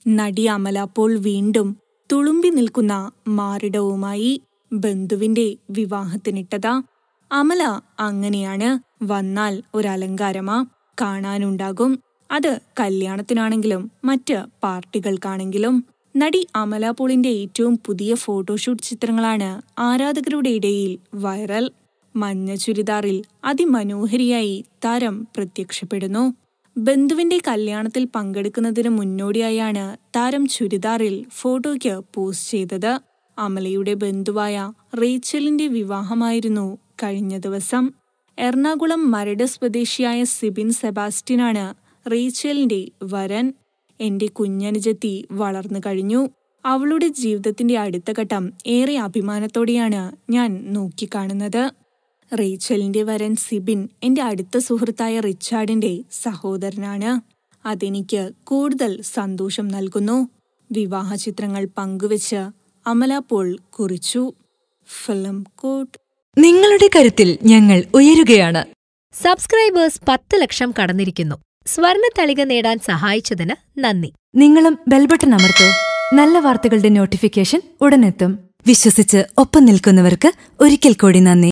നടി അമല അപ്പോൾ വീണ്ടും തുളുമ്പി നിൽക്കുന്ന മാറിടവുമായി ബന്ധുവിന്റെ വിവാഹത്തിനിട്ടതാ അമല അങ്ങനെയാണ് വന്നാൽ ഒരലങ്കാരമാ കാണാനുണ്ടാകും അത് കല്യാണത്തിനാണെങ്കിലും മറ്റ് പാർട്ടികൾക്കാണെങ്കിലും നടി അമല പോളിന്റെ ഏറ്റവും പുതിയ ഫോട്ടോഷൂട്ട് ചിത്രങ്ങളാണ് ആരാധകരുടെ ഇടയിൽ വൈറൽ മഞ്ഞ ചുരിദാറിൽ അതിമനോഹരിയായി താരം പ്രത്യക്ഷപ്പെടുന്നു ബന്ധുവിന്റെ കല്യാണത്തിൽ പങ്കെടുക്കുന്നതിന് മുന്നോടിയായാണ് താരം ചുരിദാറിൽ ഫോട്ടോയ്ക്ക് പോസ്റ്റ് ചെയ്തത് അമലയുടെ ബന്ധുവായ റേച്ചലിന്റെ വിവാഹമായിരുന്നു കഴിഞ്ഞ ദിവസം എറണാകുളം മരട് സ്വദേശിയായ സിബിൻ സെബാസ്റ്റ്യനാണ് റേച്ചലിന്റെ വരൻ എന്റെ കുഞ്ഞനുജത്തി വളർന്നു കഴിഞ്ഞു അവളുടെ ജീവിതത്തിന്റെ അടുത്ത ഘട്ടം ഏറെ അഭിമാനത്തോടെയാണ് ഞാൻ നോക്കിക്കാണുന്നത് റേച്ചലിന്റെ വരൻ സിബിൻ എന്റെ അടുത്ത സുഹൃത്തായ റിച്ചാർഡിന്റെ സഹോദരനാണ് അതെനിക്ക് കൂടുതൽ സന്തോഷം നൽകുന്നു വിവാഹ ചിത്രങ്ങൾ പങ്കുവച്ച് അമല പോൾ കുറിച്ചു ഫിലിം കോട്ട് നിങ്ങളുടെ കരുത്തിൽ ഞങ്ങൾ ഉയരുകയാണ് സബ്സ്ക്രൈബേഴ്സ് പത്ത് ലക്ഷം കടന്നിരിക്കുന്നു സ്വർണ തളിക നേടാൻ സഹായിച്ചതിന് നന്ദി നിങ്ങളും ബെൽബട്ടൺ അമർത്തോ നല്ല വാർത്തകളുടെ നോട്ടിഫിക്കേഷൻ ഉടനെത്തും വിശ്വസിച്ച് ഒപ്പം നിൽക്കുന്നവർക്ക് ഒരിക്കൽ കൂടി നന്ദി